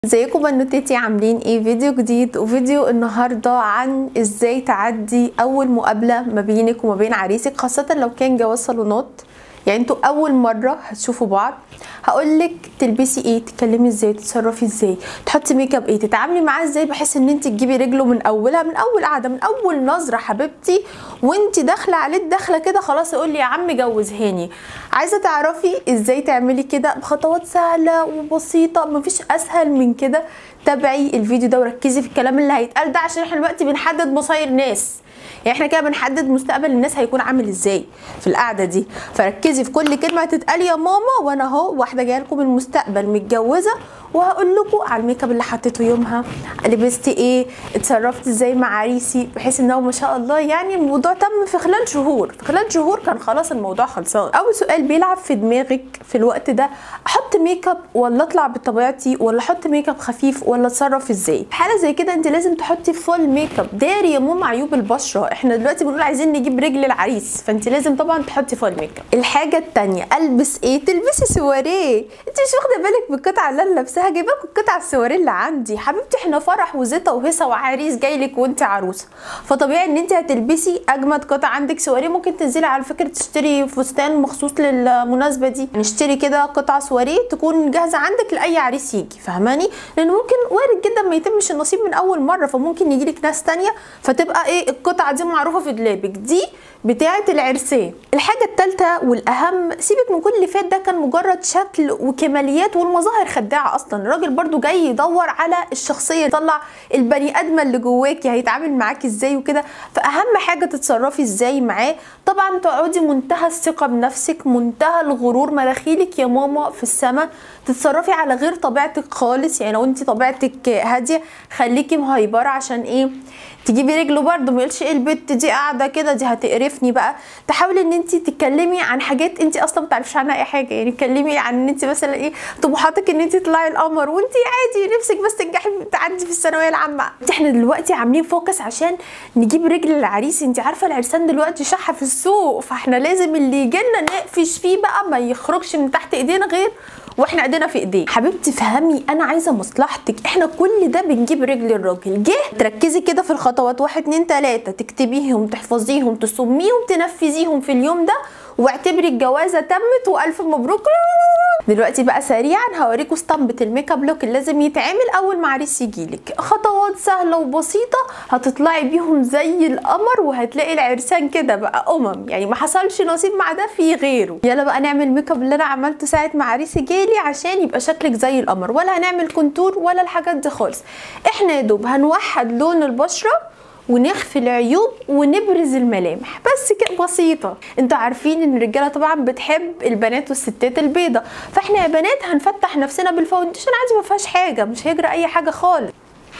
ازيكم بنوتاتي عاملين ايه فيديو جديد وفيديو النهارده عن ازاي تعدي اول مقابله ما بينك وما بين عريسك خاصه لو كان جواز صالونات يعني انتوا اول مره هتشوفوا بعض هقولك تلبسي ايه تتكلمي ازاي تتصرفي ازاي تحطي ميك اب ايه تتعاملي معاه ازاي بحيث ان انت تجيبي رجله من اولها من اول قعده من اول نظره حبيبتي وانت داخله عليه الدخله كده خلاص يقول لي يا عم جوزهاني عايزه تعرفي ازاي تعملي كده بخطوات سهله وبسيطه مفيش اسهل من كده تابعي الفيديو ده وركزي في الكلام اللي هيتقال ده عشان احنا دلوقتي بنحدد مصاير ناس يعني احنا كده بنحدد مستقبل الناس هيكون عامل ازاي في القعده دي فركزي في كل كلمه هتتقال يا ماما وانا اهو واحده جايه لكم المستقبل متجوزه وهقول لكم على الميك اب اللي حطيته يومها لبستي ايه اتصرفت ازاي مع عريسي بحيث ان هو ما شاء الله يعني الموضوع تم في خلال شهور في خلال شهور كان خلاص الموضوع خلصان اول سؤال بيلعب في دماغك في الوقت ده احط ميك اب ولا اطلع بطبيعتي ولا احط ميك اب خفيف ولا اتصرف ازاي في حاله زي كده انت لازم تحطي فول ميك اب داري يا ماما عيوب البشره احنا دلوقتي بنقول عايزين نجيب رجل العريس فانت لازم طبعا تحطي فول ميك اب الحاجه الثانيه البس ايه تلبسي سواريه انت مش واخده بالك بالقطعه اللي انا لابساها جايبه لكم القطعه السواريه اللي عندي حبيبتي احنا فرح وزيطه وهيصه وعريس جاي لك وانت عروسه فطبيعي ان انت هتلبسي اجمد قطعه عندك سواريه ممكن تنزلي على فكره تشتري فستان مخصوص للمناسبه دي نشتري كده قطعه سواريه تكون جاهزه عندك لاي عريس يجي فاهماني لان ممكن وارد جدا ما يتمش النصيب من اول مره فممكن يجي لك ناس تانية فتبقى ايه القطعه دي معروفه في دولابك دي بتاعه العرسان الحاجه الثالثه والاهم سيبك من كل اللي فات ده كان مجرد شكل وكماليات والمظاهر خداعه اصلا الراجل برضو جاي يدور على الشخصيه يطلع البني ادمه اللي جواكي هيتعامل معاكي ازاي وكده فاهم حاجه تتصرفي ازاي معاه طبعا تقعدي منتهى الثقه بنفسك منتهى الغرور مناخيرك يا ماما في السما تتصرفي على غير طبيعتك خالص يعني لو انت طبيعتك هاديه خليكي مهيبره عشان ايه تجيبي رجله برده ما يقولش ايه البت دي قاعده كده دي هتقرفني بقى تحاولي ان انت تتكلمي عن حاجات انت اصلا ما تعرفيش عنها اي حاجه يعني اتكلمي عن ان انت مثلا ايه طموحاتك ان انت تطلعي القمر وانت عادي نفسك بس تنجحي تعدي في الثانويه العامه احنا دلوقتي عاملين فوكس عشان نجيب رجل العريس انت عارفه العرسان دلوقتي شحه في السوق فاحنا لازم اللي يجي لنا نقفش فيه بقى ما يخرجش من تحت ايدينا غير واحنا ايدينا في ايديه حبيبتي فهمي انا عايزه مصلحتك احنا كل ده بنجيب رجل الراجل جه تركزي كده في الخطوات واحد اتنين تلاته تكتبيهم تحفظيهم تصميهم تنفذيهم في اليوم ده واعتبري الجوازه تمت والف مبروك دلوقتي بقى سريعا هوريكم اسطمبه الميك اب لوك اللي لازم يتعمل اول ما عريس يجيلك خطوات سهله وبسيطه هتطلعي بيهم زي القمر وهتلاقي العرسان كده بقى امم يعني ما حصلش نصيب مع ده في غيره يلا بقى نعمل ميك اب اللي انا عملته ساعه ما عريسي جالي عشان يبقى شكلك زي القمر ولا هنعمل كونتور ولا الحاجات دي خالص احنا يا دوب هنوحد لون البشره ونخفي العيوب ونبرز الملامح بس كده بسيطه انتوا عارفين ان الرجاله طبعا بتحب البنات والستات البيضه فاحنا يا بنات هنفتح نفسنا بالفاونديشن عادي ما فيهاش حاجه مش هيجرى اي حاجه خالص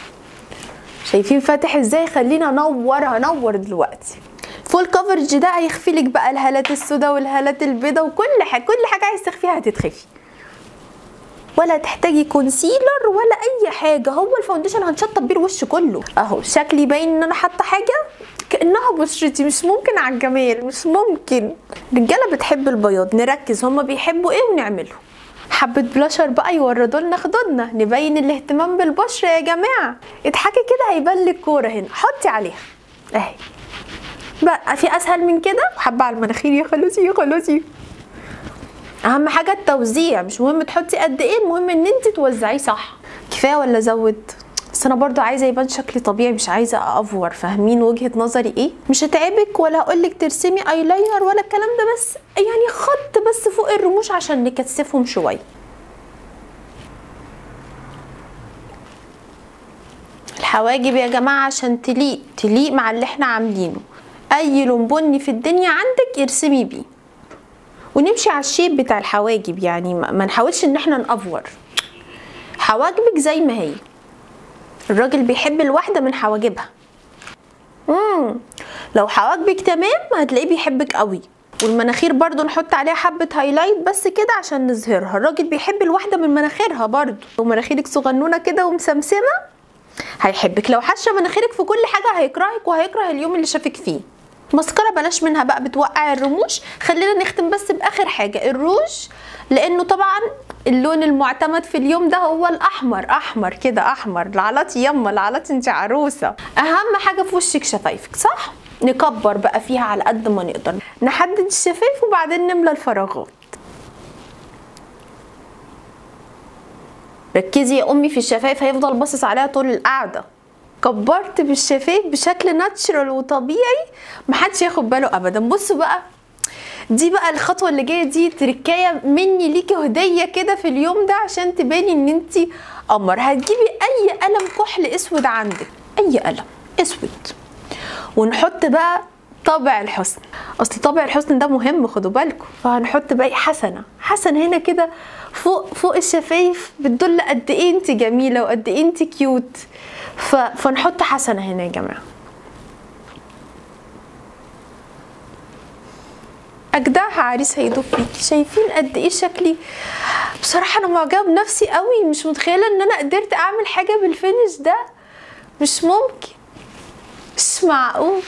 شايفين فاتح ازاي خلينا انور هنور دلوقتي فول كفرج ده هيخفي لك بقى الهالات السوداء والهالات البيضاء وكل حاجه كل حاجه عايز تخفيها هتتخفي ولا تحتاجي كونسيلر ولا اي حاجه هو الفاونديشن هنشطب بيه الوش كله اهو شكلي باين ان انا حاطه حاجه كانها بشرتي مش ممكن على الجمال مش ممكن الرجاله بتحب البياض نركز هما بيحبوا ايه ونعمله حبة بلاشر بقى يوردوا لنا خدودنا نبين الاهتمام بالبشرة يا جماعة اضحكي كده هيبان لك كورة هنا حطي عليها اهي بقى في اسهل من كده حبة على المناخير يا خلوصي يا خلوصي اهم حاجه التوزيع مش مهم تحطي قد ايه المهم ان انت توزعيه صح كفايه ولا زود بس انا برضو عايزه يبان شكلي طبيعي مش عايزه افور فاهمين وجهه نظري ايه مش هتعبك ولا هقولك ترسمي ايلاينر ولا الكلام ده بس يعني خط بس فوق الرموش عشان نكثفهم شويه الحواجب يا جماعه عشان تليق تليق مع اللي احنا عاملينه اي لون بني في الدنيا عندك ارسمي بيه ونمشي على الشيب بتاع الحواجب يعني ما نحاولش ان احنا نافور حواجبك زي ما هي الراجل بيحب الواحده من حواجبها امم لو حواجبك تمام هتلاقيه بيحبك قوي والمناخير برضو نحط عليها حبة هايلايت بس كده عشان نظهرها الراجل بيحب الواحدة من مناخيرها برضو ومناخيرك صغنونة كده ومسمسمة هيحبك لو حشه مناخيرك في كل حاجة هيكرهك وهيكره اليوم اللي شافك فيه مسكرة بلاش منها بقى بتوقع الرموش خلينا نختم بس باخر حاجة الروج لانه طبعا اللون المعتمد في اليوم ده هو الاحمر احمر كده احمر لعلاتي يما لعلاتي انت عروسه اهم حاجه في وشك شفايفك صح نكبر بقى فيها على قد ما نقدر نحدد الشفايف وبعدين نملى الفراغات ركزي يا امي في الشفايف هيفضل باصص عليها طول القعده كبرت بالشفايف بشكل ناتشرال وطبيعي محدش ياخد باله ابدا بصوا بقى دي بقى الخطوه اللي جايه دي تركايه مني ليكي هديه كده في اليوم ده عشان تباني ان انت قمر هتجيبي اي قلم كحل اسود عندك اي قلم اسود ونحط بقى طابع الحسن اصل طابع الحسن ده مهم خدوا بالكم فهنحط بقى حسنه حسنه هنا كده فوق فوق الشفايف بتدل قد ايه انت جميله وقد ايه انت كيوت ف... فنحط حسنه هنا يا جماعه اجدعها عريس هيدوب فيكي شايفين قد ايه شكلي بصراحه انا معجبه بنفسي قوي مش متخيله ان انا قدرت اعمل حاجه بالفينش ده مش ممكن مش معقول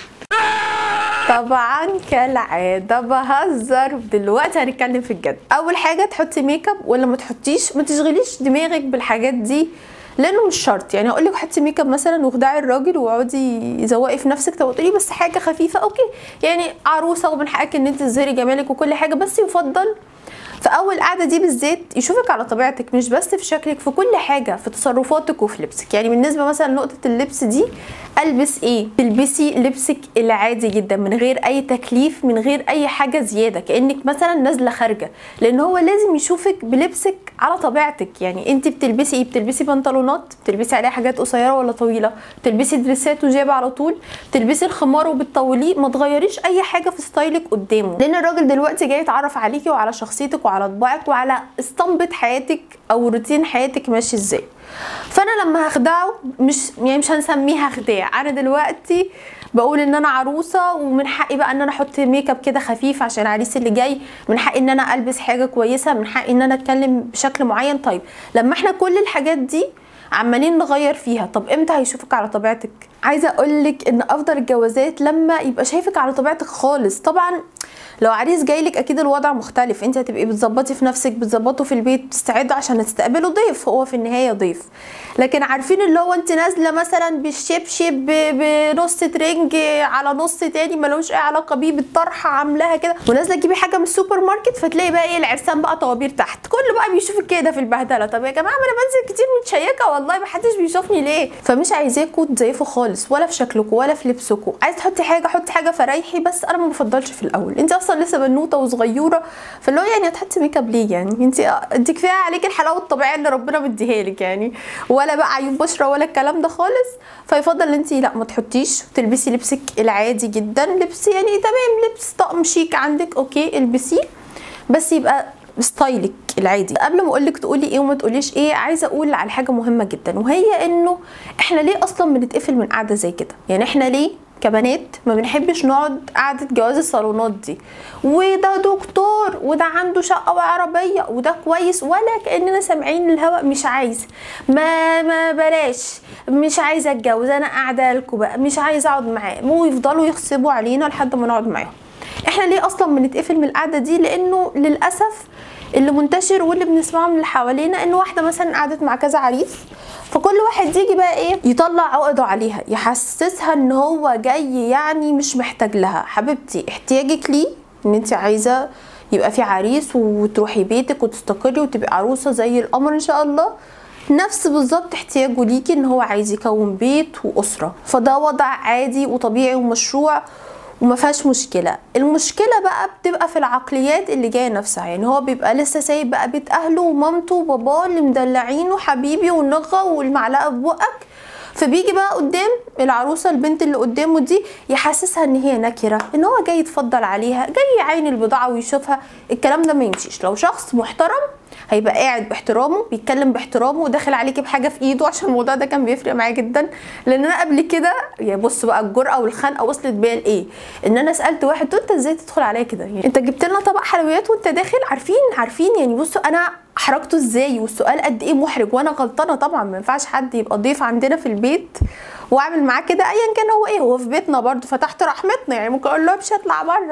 طبعا كالعادة بهزر دلوقتي هنتكلم في الجد اول حاجة تحطي ميك اب ولا ما تحطيش ما تشغليش دماغك بالحاجات دي لانه مش شرط يعني اقول لك حطي ميك اب مثلا واخدعي الراجل واقعدي زوقي في نفسك طب تقولي بس حاجه خفيفه اوكي يعني عروسه ومن حقك ان انت تظهري جمالك وكل حاجه بس يفضل في اول قعده دي بالذات يشوفك على طبيعتك مش بس في شكلك في كل حاجه في تصرفاتك وفي لبسك يعني بالنسبه مثلا لنقطه اللبس دي البس ايه تلبسي لبسك العادي جدا من غير اي تكليف من غير اي حاجه زياده كانك مثلا نازله خارجه لان هو لازم يشوفك بلبسك على طبيعتك يعني انت بتلبسي ايه بتلبسي بنطلونات بتلبسي عليها حاجات قصيره ولا طويله بتلبسي دريسات وجيب على طول بتلبسي الخمار وبتطوليه ما تغيريش اي حاجه في ستايلك قدامه لان الراجل دلوقتي جاي يتعرف عليكي وعلى شخصيتك وعلى طباعك وعلى اسطمبة حياتك او روتين حياتك ماشي ازاي فانا لما هخدعه مش يعني مش هنسميها خداع انا دلوقتي بقول ان انا عروسه ومن حقي بقى ان انا احط ميك اب كده خفيف عشان العريس اللي جاي من حقي ان انا البس حاجه كويسه من حقي ان انا اتكلم بشكل معين طيب لما احنا كل الحاجات دي عمالين نغير فيها طب امتى هيشوفك على طبيعتك عايزه اقولك ان افضل الجوازات لما يبقى شايفك على طبيعتك خالص طبعا لو عريس جاي لك اكيد الوضع مختلف انت هتبقي بتظبطي في نفسك بتظبطه في البيت بتستعدوا عشان تستقبلوا ضيف هو في النهايه ضيف لكن عارفين اللي هو انت نازله مثلا بالشبشب بنص ترنج على نص تاني ملوش اي علاقه بيه بالطرحه عاملاها كده ونازله تجيبي حاجه من السوبر ماركت فتلاقي بقى ايه العرسان بقى طوابير تحت كله بقى بيشوفك كده في البهدله طب يا جماعه ما انا بنزل كتير متشيكه والله ما حدش بيشوفني ليه فمش عايزاكوا تزيفوا خالص ولا في شكلكم ولا في لبسكم عايز تحطي حاجه حطي حاجه فريحي بس انا ما بفضلش في الاول انت اصلا لسه بنوته وصغيره فاللي هو يعني هتحطي ميك اب ليه يعني انت انت كفايه عليكي الحلاوه الطبيعيه اللي ربنا مديها لك يعني ولا بقى عيوب بشره ولا الكلام ده خالص فيفضل ان انت لا ما تحطيش وتلبسي لبسك العادي جدا لبس يعني تمام لبس طقم شيك عندك اوكي البسيه بس يبقى ستايلك العادي قبل ما اقولك تقولي ايه وما تقوليش ايه عايزه اقول على حاجه مهمه جدا وهي انه احنا ليه اصلا بنتقفل من قعده زي كده يعني احنا ليه كبنات ما بنحبش نقعد قعده جواز الصالونات دي وده دكتور وده عنده شقه وعربيه وده كويس ولا كاننا سامعين الهواء مش عايز ما ما بلاش مش عايزه اتجوز انا قاعده لكم بقى مش عايزه اقعد معاه ويفضلوا يغصبوا علينا لحد ما نقعد معاهم احنا ليه اصلا بنتقفل من القعده دي لانه للاسف اللي منتشر واللي بنسمعه من اللي حوالينا ان واحده مثلا قعدت مع كذا عريس فكل واحد يجي بقى ايه يطلع عقده عليها يحسسها ان هو جاي يعني مش محتاج لها حبيبتي احتياجك ليه ان انت عايزه يبقى في عريس وتروحي بيتك وتستقري وتبقي عروسه زي القمر ان شاء الله نفس بالظبط احتياجه ليكي ان هو عايز يكون بيت واسره فده وضع عادي وطبيعي ومشروع وما فيهاش مشكله المشكله بقى بتبقى في العقليات اللي جايه نفسها يعني هو بيبقى لسه سايب بقى بيت اهله ومامته وباباه اللي مدلعينه حبيبي والنغه والمعلقه في بقك فبيجي بقى قدام العروسه البنت اللي قدامه دي يحسسها ان هي نكره ان هو جاي يتفضل عليها جاي يعين البضاعه ويشوفها الكلام ده ما يمشيش لو شخص محترم هيبقى قاعد باحترامه بيتكلم باحترامه وداخل عليكي بحاجه في ايده عشان الموضوع ده كان بيفرق معايا جدا لان انا قبل كده يعني بص بقى الجرأه والخنقه وصلت بيا لايه ان انا سالت واحد قلت انت ازاي تدخل عليا كده يعني انت جبت لنا طبق حلويات وانت داخل عارفين عارفين يعني بصوا انا حركته ازاي والسؤال قد ايه محرج وانا غلطانه طبعا ما ينفعش حد يبقى ضيف عندنا في البيت واعمل معاه كده ايا كان هو ايه هو في بيتنا برضه فتحت رحمتنا يعني ممكن اقول له مش هطلع بره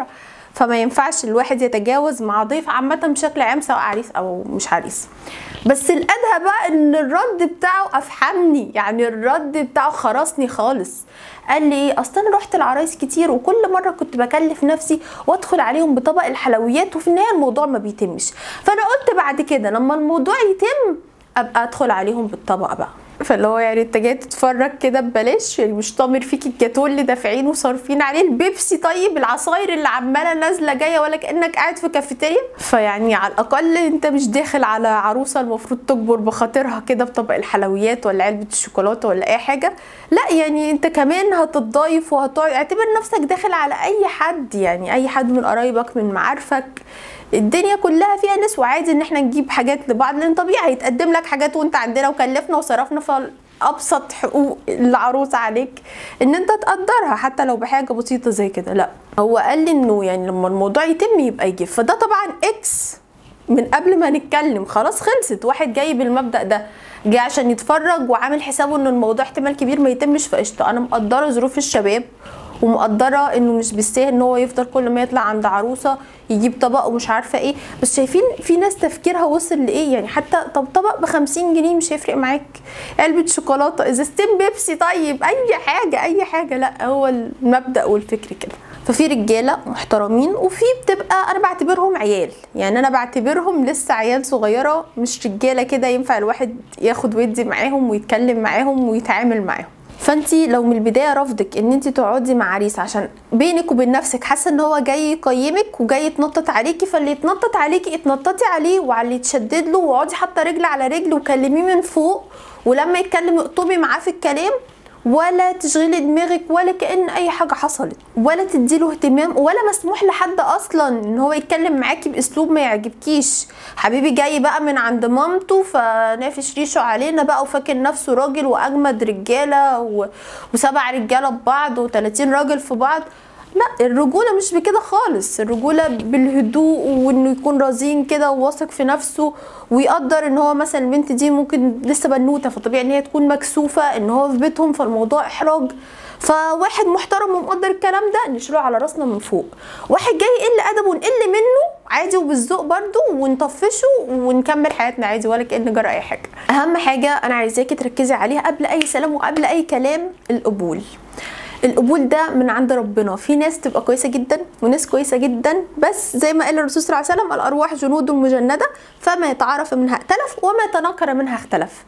فما ينفعش الواحد يتجاوز مع ضيف عامه بشكل عام سواء عريس او مش عريس بس الادهى بقى ان الرد بتاعه افحمني يعني الرد بتاعه خرسني خالص قال لي ايه اصل انا رحت العرايس كتير وكل مره كنت بكلف نفسي وادخل عليهم بطبق الحلويات وفي النهايه الموضوع ما بيتمش فانا قلت بعد كده لما الموضوع يتم ابقى ادخل عليهم بالطبق بقى فاللي هو يعني انت جاي تتفرج كده ببلاش يعني مش طامر فيك الجاتوه اللي دافعين وصارفين عليه البيبسي طيب العصاير اللي عماله نازله جايه ولا كانك قاعد في كافيتيريا فيعني على الاقل انت مش داخل على عروسه المفروض تجبر بخاطرها كده بطبق الحلويات ولا علبه الشوكولاته ولا اي حاجه لا يعني انت كمان هتتضايف وهتقعد اعتبر نفسك داخل على اي حد يعني اي حد من قرايبك من معارفك الدنيا كلها فيها ناس وعادي ان احنا نجيب حاجات لبعض لان طبيعي هيتقدم لك حاجات وانت عندنا وكلفنا وصرفنا فابسط حقوق العروس عليك ان انت تقدرها حتى لو بحاجه بسيطه زي كده لا هو قال لي انه يعني لما الموضوع يتم يبقى يجيب فده طبعا اكس من قبل ما نتكلم خلاص خلصت واحد جاي بالمبدا ده جاي عشان يتفرج وعامل حسابه ان الموضوع احتمال كبير ما يتمش فقشطه انا مقدره ظروف الشباب ومقدره انه مش بالسهل ان هو يفضل كل ما يطلع عند عروسه يجيب طبق ومش عارفه ايه بس شايفين في ناس تفكيرها وصل لايه يعني حتى طب طبق ب 50 جنيه مش هيفرق معاك علبه شوكولاته ازازتين بيبسي طيب اي حاجه اي حاجه لا هو المبدا والفكر كده ففي رجاله محترمين وفي بتبقى انا بعتبرهم عيال يعني انا بعتبرهم لسه عيال صغيره مش رجاله كده ينفع الواحد ياخد ودي معاهم ويتكلم معاهم ويتعامل معاهم فانت لو من البدايه رفضك ان انت تقعدي مع عريس عشان بينك وبين نفسك حاسه ان هو جاي يقيمك وجاي يتنطط عليكي فاللي يتنطط عليكي اتنططي عليه وعلى اللي يتشدد له واقعدي حاطه رجل على رجل وكلميه من فوق ولما يتكلم اقطبي معاه في الكلام ولا تشغلي دماغك ولا كأن أي حاجة حصلت ولا تديله اهتمام ولا مسموح لحد أصلا إن هو يتكلم معاكي بأسلوب ما يعجبكيش حبيبي جاي بقى من عند مامته فنافش ريشه علينا بقى وفاكر نفسه راجل وأجمد رجالة و... وسبع رجالة ببعض وتلاتين راجل في بعض لا الرجولة مش بكده خالص الرجولة بالهدوء وانه يكون رزين كده وواثق في نفسه ويقدر ان هو مثلا البنت دي ممكن لسه بنوتة فطبيعي ان هي تكون مكسوفة ان هو في بيتهم فالموضوع احراج فواحد محترم ومقدر الكلام ده نشيله على راسنا من فوق واحد جاي يقل ادبه ونقل منه عادي وبالذوق برده ونطفشه ونكمل حياتنا عادي ولا كان جرى اي حاجه اهم حاجه انا عايزاكي تركزي عليها قبل اي سلام وقبل اي كلام القبول القبول ده من عند ربنا في ناس تبقى كويسه جدا وناس كويسه جدا بس زي ما قال الرسول صلى الله عليه وسلم الارواح جنود مجنده فما يتعارف منها ائتلف وما يتناكر منها اختلف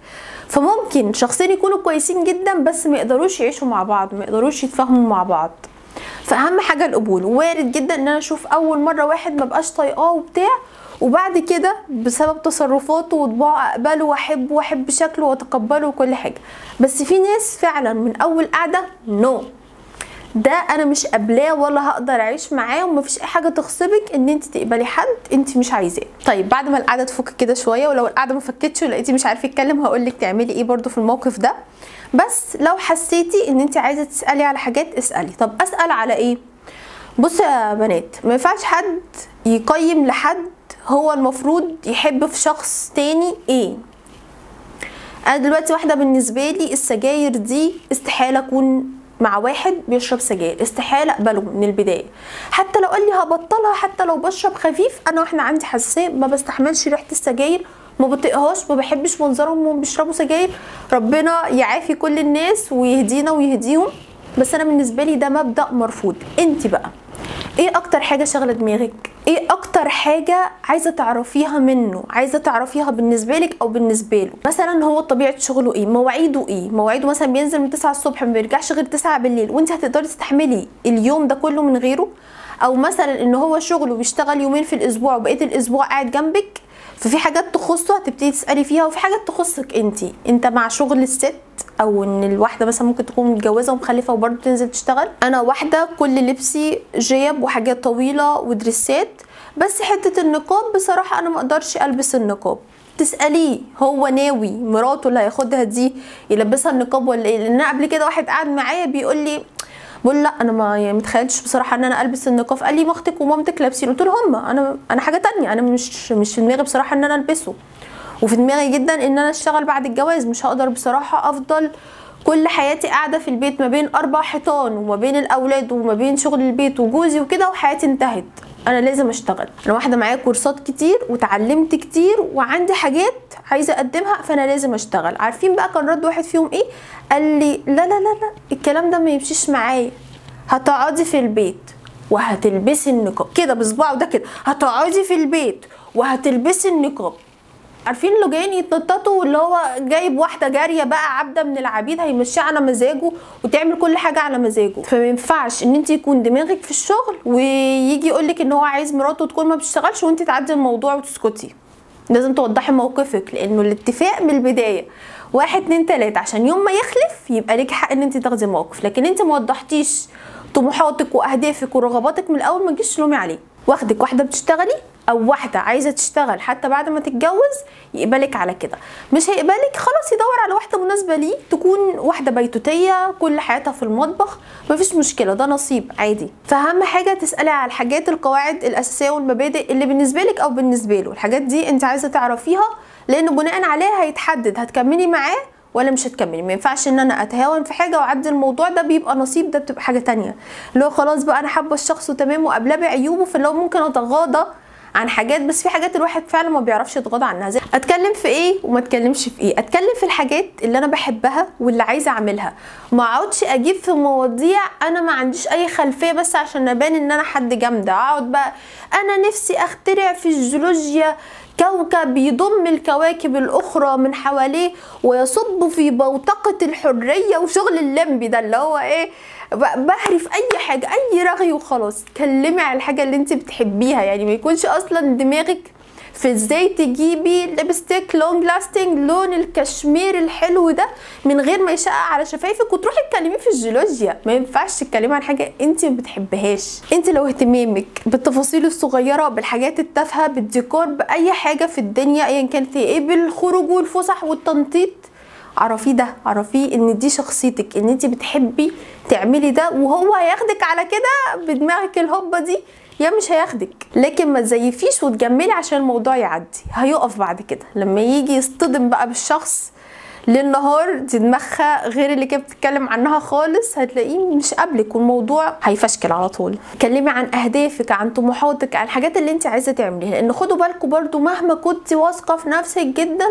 فممكن شخصين يكونوا كويسين جدا بس ما يقدروش يعيشوا مع بعض ما يقدروش يتفاهموا مع بعض فاهم حاجه القبول وارد جدا ان انا اشوف اول مره واحد ما بقاش طايقاه وبتاع وبعد كده بسبب تصرفاته وطباعه اقبله واحبه واحب شكله واتقبله وكل حاجه بس في ناس فعلا من اول قعده نو no. ده انا مش قابلاه ولا هقدر اعيش معاه ومفيش اي حاجه تغصبك ان انت تقبلي حد انت مش عايزاه طيب بعد ما القعده تفك كده شويه ولو القعده ما فكتش ولقيتي مش عارفه يتكلم هقول لك تعملي ايه برده في الموقف ده بس لو حسيتي ان انت عايزه تسالي على حاجات اسالي طب اسال على ايه بصوا يا بنات ما ينفعش حد يقيم لحد هو المفروض يحب في شخص تاني ايه انا دلوقتي واحده بالنسبه لي السجاير دي استحاله اكون مع واحد بيشرب سجاير استحاله اقبله من البدايه حتى لو قال لي هبطلها حتى لو بشرب خفيف انا واحنا عندي حساسيه ما بستحملش ريحه السجاير ما بطيقهاش ما بحبش منظرهم وهم بيشربوا سجاير ربنا يعافي كل الناس ويهدينا ويهديهم بس انا بالنسبه لي ده مبدا مرفوض انت بقى ايه اكتر حاجه شغله دماغك ايه اكتر حاجه عايزه تعرفيها منه عايزه تعرفيها بالنسبه لك او بالنسبه له مثلا هو طبيعه شغله ايه مواعيده ايه مواعيده مثلا بينزل من 9 الصبح ما بيرجعش غير 9 بالليل وانت هتقدري تستحملي اليوم ده كله من غيره او مثلا ان هو شغله بيشتغل يومين في الاسبوع وبقيه الاسبوع قاعد جنبك ففي حاجات تخصه هتبتدي تسالي فيها وفي حاجات تخصك انت انت مع شغل الست او ان الواحده مثلا ممكن تكون متجوزه ومخلفه وبرضه تنزل تشتغل انا واحده كل لبسي جيب وحاجات طويله ودريسات بس حته النقاب بصراحه انا ما اقدرش البس النقاب تساليه هو ناوي مراته اللي هياخدها دي يلبسها النقاب ولا ايه لان قبل كده واحد قاعد معايا بيقول لي بقول لا انا ما يعني متخيلتش بصراحه ان انا البس النقاب قال لي اختك ومامتك لابسين قلت له هما انا انا حاجه تانية انا مش مش في دماغي بصراحه ان انا البسه وفي دماغي جدا ان انا اشتغل بعد الجواز مش هقدر بصراحه افضل كل حياتي قاعده في البيت ما بين اربع حيطان وما بين الاولاد وما بين شغل البيت وجوزي وكده وحياتي انتهت انا لازم اشتغل انا واحده معايا كورسات كتير وتعلمت كتير وعندي حاجات عايزه اقدمها فانا لازم اشتغل عارفين بقى كان رد واحد فيهم ايه قال لي لا لا لا لا الكلام ده ما يمشيش معايا هتقعدي في البيت وهتلبسي النقاب كده بصباعه ده كده هتقعدي في البيت وهتلبسي النقاب عارفين اللي جايين يتنططوا اللي هو جايب واحده جاريه بقى عبده من العبيد هيمشيها على مزاجه وتعمل كل حاجه على مزاجه فما ينفعش ان انت يكون دماغك في الشغل ويجي يقول لك ان هو عايز مراته تكون ما بتشتغلش وانت تعدي الموضوع وتسكتي لازم توضحي موقفك لانه الاتفاق من البدايه واحد اتنين تلاته عشان يوم ما يخلف يبقى ليك حق ان انت تاخدي موقف لكن انت ما وضحتيش طموحاتك واهدافك ورغباتك من الاول ما تجيش تلومي عليه واخدك واحده بتشتغلي او واحده عايزه تشتغل حتى بعد ما تتجوز يقبلك على كده مش هيقبلك خلاص يدور على واحده مناسبه ليه تكون واحده بيتوتيه كل حياتها في المطبخ مفيش مشكله ده نصيب عادي فاهم حاجه تسالي على الحاجات القواعد الاساسيه والمبادئ اللي بالنسبه لك او بالنسبه له الحاجات دي انت عايزه تعرفيها لان بناء عليها هيتحدد هتكملي معاه ولا مش هتكملي ما ينفعش ان انا اتهاون في حاجه واعدي الموضوع ده بيبقى نصيب ده بتبقى حاجه تانية اللي هو خلاص بقى انا حابه الشخص وتمام وقابلاه بعيوبه فاللي هو ممكن اتغاضى عن حاجات بس في حاجات الواحد فعلا ما بيعرفش يتغاضى عنها زي اتكلم في ايه وما اتكلمش في ايه اتكلم في الحاجات اللي انا بحبها واللي عايزه اعملها ما اقعدش اجيب في مواضيع انا ما عنديش اي خلفيه بس عشان ابان ان انا حد جامده اقعد بقى انا نفسي اخترع في الجيولوجيا كوكب يضم الكواكب الأخرى من حواليه ويصب في بوتقة الحرية وشغل اللمبي ده اللي هو إيه بهري في أي حاجة أي رغي وخلاص كلمي على الحاجة اللي أنت بتحبيها يعني ما يكونش أصلا دماغك في ازاي تجيبي ليبستيك لونج لاستنج لون الكشمير الحلو ده من غير ما يشقق على شفايفك وتروحي تكلميه في الجيولوجيا ما ينفعش تتكلمي عن حاجه انت ما بتحبهاش انت لو اهتمامك بالتفاصيل الصغيره بالحاجات التافهه بالديكور باي حاجه في الدنيا ايا كانت هي ايه بالخروج والفسح والتنطيط عرفيه ده عرفيه ان دي شخصيتك ان انت بتحبي تعملي ده وهو هياخدك على كده بدماغك الهبه دي يا مش هياخدك لكن ما تزيفيش وتجملي عشان الموضوع يعدي هيقف بعد كده لما يجي يصطدم بقى بالشخص للنهار دي دماغها غير اللي كانت بتتكلم عنها خالص هتلاقيه مش قبلك والموضوع هيفشكل على طول اتكلمي عن اهدافك عن طموحاتك عن الحاجات اللي انت عايزه تعمليها لان خدوا بالكم برضو مهما كنت واثقه في نفسك جدا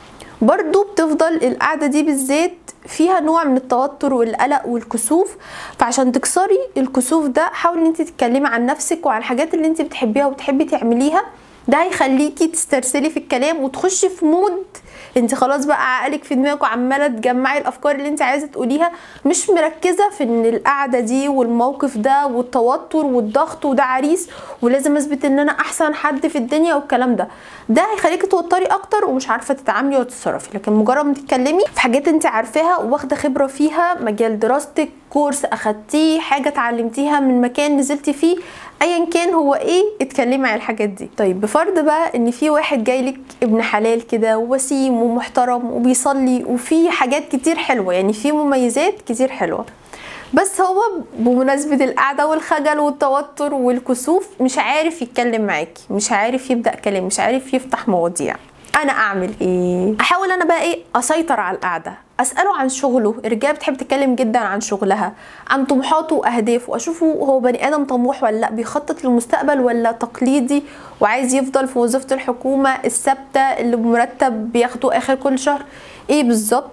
برضو بتفضل القعده دي بالذات فيها نوع من التوتر والقلق والكسوف فعشان تكسري الكسوف ده حاولي ان انت تتكلمي عن نفسك وعن الحاجات اللي انت بتحبيها وبتحبي تعمليها ده هيخليكي تسترسلي في الكلام وتخشي في مود انت خلاص بقى عقلك في دماغك وعماله تجمعي الافكار اللي انت عايزه تقوليها مش مركزه في ان القعده دي والموقف ده والتوتر والضغط وده عريس ولازم اثبت ان انا احسن حد في الدنيا والكلام ده ده هيخليكي توتري اكتر ومش عارفه تتعاملي وتتصرفي لكن مجرد ما تتكلمي في حاجات انت عارفاها واخده خبره فيها مجال دراستك كورس اخدتيه حاجه اتعلمتيها من مكان نزلتي فيه ايا كان هو ايه اتكلمي عن الحاجات دي طيب بفرض بقى ان في واحد جاي لك ابن حلال كده ووسيم ومحترم وبيصلي وفي حاجات كتير حلوه يعني في مميزات كتير حلوه بس هو بمناسبة القعدة والخجل والتوتر والكسوف مش عارف يتكلم معاكي مش عارف يبدأ كلام مش عارف يفتح مواضيع انا اعمل ايه احاول انا بقى ايه اسيطر على القعده اساله عن شغله الرجاله بتحب تتكلم جدا عن شغلها عن طموحاته واهدافه اشوفه هو بني ادم طموح ولا لا بيخطط للمستقبل ولا تقليدي وعايز يفضل في وظيفه الحكومه الثابته اللي بمرتب بياخده اخر كل شهر ايه بالظبط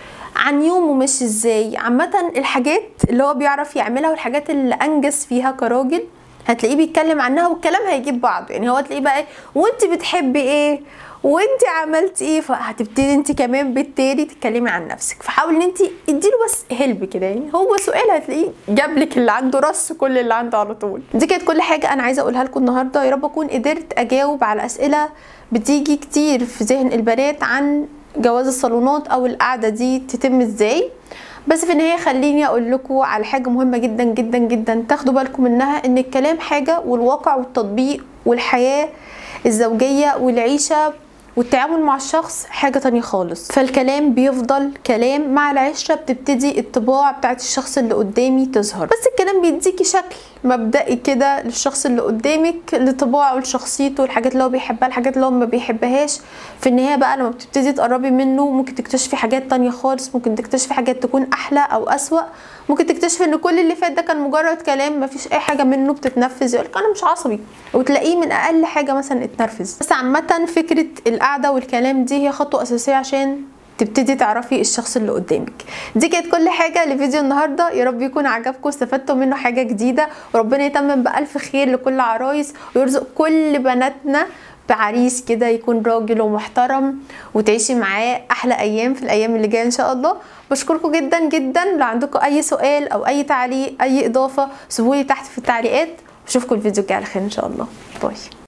عن يومه ماشي ازاي عامه الحاجات اللي هو بيعرف يعملها والحاجات اللي انجز فيها كراجل هتلاقيه بيتكلم عنها والكلام هيجيب بعضه يعني هو هتلاقيه بقى ايه وانت بتحبي ايه وانت عملت ايه فهتبتدي انت كمان بالتالي تتكلمي عن نفسك فحاولي ان انت اديله بس هلب كده يعني هو سؤال هتلاقيه جاب لك اللي عنده رص كل اللي عنده على طول دي كانت كل حاجه انا عايزه اقولها لكم النهارده يا رب اكون قدرت اجاوب على اسئله بتيجي كتير في ذهن البنات عن جواز الصالونات او القعده دي تتم ازاي بس في النهايه خليني اقول لكم على حاجه مهمه جدا جدا جدا تاخدوا بالكم منها ان الكلام حاجه والواقع والتطبيق والحياه الزوجيه والعيشه والتعامل مع الشخص حاجة تانية خالص فالكلام بيفضل كلام مع العشرة بتبتدي الطباع بتاعت الشخص اللي قدامي تظهر بس الكلام بيديكي شكل مبدئي كده للشخص اللي قدامك لطباعه لشخصيته الحاجات اللي هو بيحبها الحاجات اللي هو ما بيحبهاش في النهاية بقى لما بتبتدي تقربي منه ممكن تكتشفي حاجات تانية خالص ممكن تكتشفي حاجات تكون أحلى أو أسوأ ممكن تكتشفي ان كل اللي فات ده كان مجرد كلام مفيش اي حاجه منه بتتنفذ يقولك انا مش عصبي وتلاقيه من اقل حاجه مثلا اتنرفز بس عامه فكره القعده والكلام دي هي خطوه اساسيه عشان تبتدي تعرفي الشخص اللي قدامك دي كانت كل حاجه لفيديو النهارده يا رب يكون عجبكم استفدتوا منه حاجه جديده وربنا يتمم بالف خير لكل عرايس ويرزق كل بناتنا بعريس كده يكون راجل ومحترم وتعيشي معاه احلى ايام في الايام اللي جايه ان شاء الله بشكركم جدا جدا لو عندكم اي سؤال او اي تعليق اي اضافه سيبولي تحت في التعليقات واشوفكم الفيديو الجاي على خير ان شاء الله باي